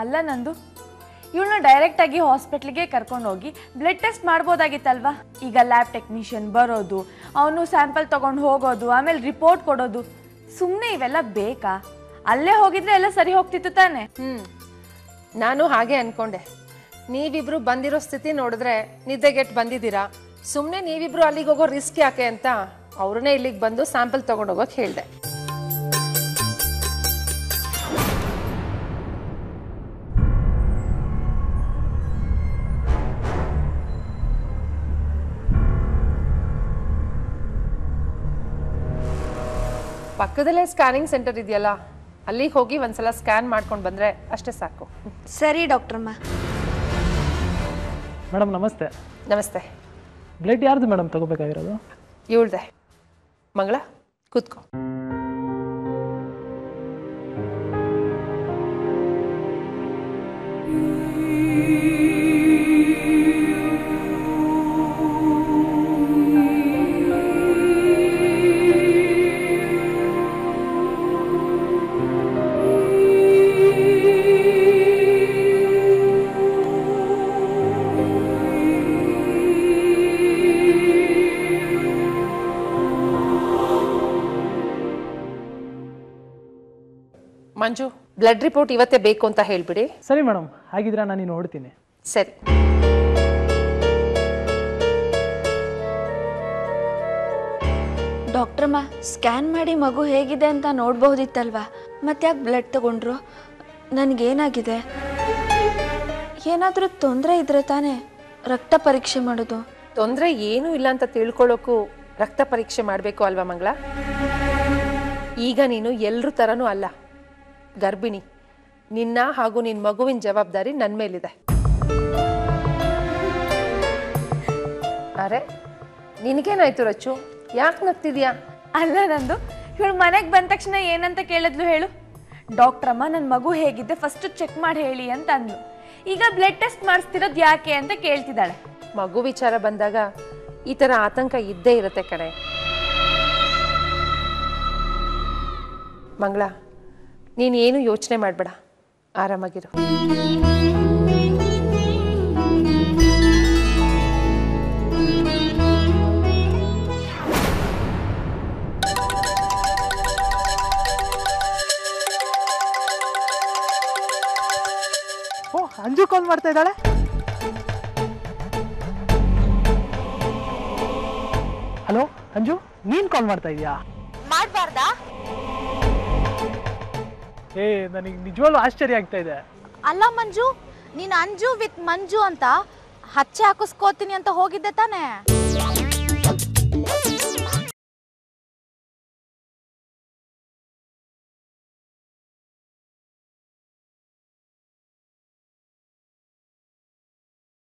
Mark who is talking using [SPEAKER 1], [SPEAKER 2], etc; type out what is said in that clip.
[SPEAKER 1] ಅಲ್ಲ ನಂದು ಇವಳನ್ನ ಡೈರೆಕ್ಟಾಗಿ ಹಾಸ್ಪಿಟ್ಲಿಗೆ ಕರ್ಕೊಂಡು ಹೋಗಿ ಬ್ಲಡ್ ಟೆಸ್ಟ್ ಮಾಡ್ಬೋದಾಗಿತ್ತಲ್ವಾ ಈಗ ಲ್ಯಾಬ್ ಟೆಕ್ನಿಷಿಯನ್ ಬರೋದು ಅವನು ಸ್ಯಾಂಪಲ್ ತಗೊಂಡು ಹೋಗೋದು ಆಮೇಲೆ ರಿಪೋರ್ಟ್ ಕೊಡೋದು ಸುಮ್ಮನೆ ಇವೆಲ್ಲ ಬೇಕಾ ಅಲ್ಲೇ ಹೋಗಿದ್ರೆ ಎಲ್ಲ ಸರಿ ಹೋಗ್ತಿತ್ತು ತಾನೆ
[SPEAKER 2] ಹ್ಮ್ ನಾನು ಹಾಗೆ ಅನ್ಕೊಂಡೆ ನೀವಿಬ್ರು ಬಂದಿರೋ ಸ್ಥಿತಿ ನೋಡಿದ್ರೆ ನಿದ್ದೆಗೆಟ್ಟು ಬಂದಿದ್ದೀರಾ ಸುಮ್ಮನೆ ನೀವಿಬ್ರು ಅಲ್ಲಿಗೆ ಹೋಗೋ ರಿಸ್ಕ್ ಯಾಕೆ ಅಂತ ಅವ್ರನ್ನೇ ಇಲ್ಲಿಗೆ ಬಂದು ಸ್ಯಾಂಪಲ್ ತಗೊಂಡು ಹೋಗೋಕೆ ಹೇಳಿದೆ ಪಕ್ಕದಲ್ಲೇ ಸ್ಕ್ಯಾನಿಂಗ್ ಸೆಂಟರ್ ಇದೆಯಲ್ಲ ಅಲ್ಲಿಗೆ ಹೋಗಿ ಒಂದ್ಸಲ ಸ್ಕ್ಯಾನ್ ಮಾಡ್ಕೊಂಡು ಬಂದ್ರೆ ಅಷ್ಟೇ ಸಾಕು
[SPEAKER 3] ಸರಿ ಡಾಕ್ಟ್ರಮ್ಮ
[SPEAKER 4] ಮೇಡಮ್ ನಮಸ್ತೆ
[SPEAKER 2] ನಮಸ್ತೆ
[SPEAKER 4] ಬ್ಲಡ್ ಯಾರ್ದು ಮೇಡಮ್ ತಗೋಬೇಕಾಗಿರೋದು
[SPEAKER 2] ಇವಳ್ದೆ ಮಂಗಳ ಕೂತ್ಕೋ ಮಂಜು ಬ್ಲಡ್ ರಿಪೋರ್ಟ್ ಇವತ್ತೇ ಬೇಕು ಅಂತ ಹೇಳ್ಬಿಡಿ
[SPEAKER 4] ಸರಿ ಮೇಡಮ್ ಹಾಗಿದ್ರೆ ನಾನು ಇನ್ನು ಹೊಡ್ತೀನಿ
[SPEAKER 2] ಸರಿ
[SPEAKER 3] ಡಾಕ್ಟ್ರಮ್ಮ ಸ್ಕ್ಯಾನ್ ಮಾಡಿ ಮಗು ಹೇಗಿದೆ ಅಂತ ನೋಡ್ಬಹುದಿತ್ತಲ್ವಾ ಮತ್ತೆ ಯಾಕೆ ಬ್ಲಡ್ ತಗೊಂಡ್ರು ನನಗೇನಾಗಿದೆ ಏನಾದರೂ ತೊಂದರೆ ಇದ್ರೆ ತಾನೇ ರಕ್ತ ಪರೀಕ್ಷೆ ಮಾಡೋದು
[SPEAKER 2] ತೊಂದರೆ ಏನೂ ಇಲ್ಲ ಅಂತ ತಿಳ್ಕೊಳ್ಳೋಕ್ಕೂ ರಕ್ತ ಪರೀಕ್ಷೆ ಮಾಡಬೇಕು ಅಲ್ವಾ ಮಂಗಳ ಈಗ ನೀನು ಎಲ್ರ ಥರನೂ ಅಲ್ಲ ಗರ್ಭಿಣಿ ನಿನ್ನ ಹಾಗೂ ನಿನ್ನ ಮಗುವಿನ ಜವಾಬ್ದಾರಿ ನನ್ನ ಮೇಲಿದೆ ಅರೆ ನಿನಗೇನಾಯ್ತು ರಚ್ಚು ಯಾಕೆ ನಗ್ತಿದ್ಯಾ
[SPEAKER 1] ಅಲ್ಲ ನಂದು ಇವಳು ಮನೆಗೆ ಬಂದ ತಕ್ಷಣ ಏನಂತ ಕೇಳಿದ್ಲು ಹೇಳು ಡಾಕ್ಟ್ರಮ್ಮ ನನ್ನ ಮಗು ಹೇಗಿದೆ ಫಸ್ಟ್ ಚೆಕ್ ಮಾಡಿ ಹೇಳಿ ಅಂತ ಅಂದ್ಲು ಈಗ ಬ್ಲಡ್ ಟೆಸ್ಟ್ ಮಾಡಿಸ್ತಿರೋದು ಯಾಕೆ ಅಂತ ಕೇಳ್ತಿದ್ದಾಳೆ
[SPEAKER 2] ಮಗು ವಿಚಾರ ಬಂದಾಗ ಈ ಥರ ಆತಂಕ ಇದ್ದೇ ಇರುತ್ತೆ ಕಣೆ ಮಂಗಳ ನೀನೇನು ಯೋಚನೆ ಮಾಡಬೇಡ ಆರಾಮಾಗಿರು
[SPEAKER 4] ಓ ಅಂಜು ಕಾಲ್ ಮಾಡ್ತಾ ಇದ್ದಾಳೆ ಹಲೋ ಅಂಜು ನೀನ್ ಕಾಲ್ ಮಾಡ್ತಾ ಇದೀಯಾ
[SPEAKER 5] ಮಾಡ್ಬಾರ್ದಾ
[SPEAKER 4] ಏ ನನಗೆ ನಿಜವಾಗ್ಲೂ ಆಶ್ಚರ್ಯ ಆಗ್ತಾ ಇದೆ
[SPEAKER 5] ಅಲ್ಲ ಮಂಜು ನೀನ್ ಅಂಜು ವಿತ್ ಮಂಜು ಅಂತ ಹಚ್ಚೆ ಹಾಕಿಸ್ಕೋತೀನಿ ಅಂತ ಹೋಗಿದ್ದೆ ತಾನೇ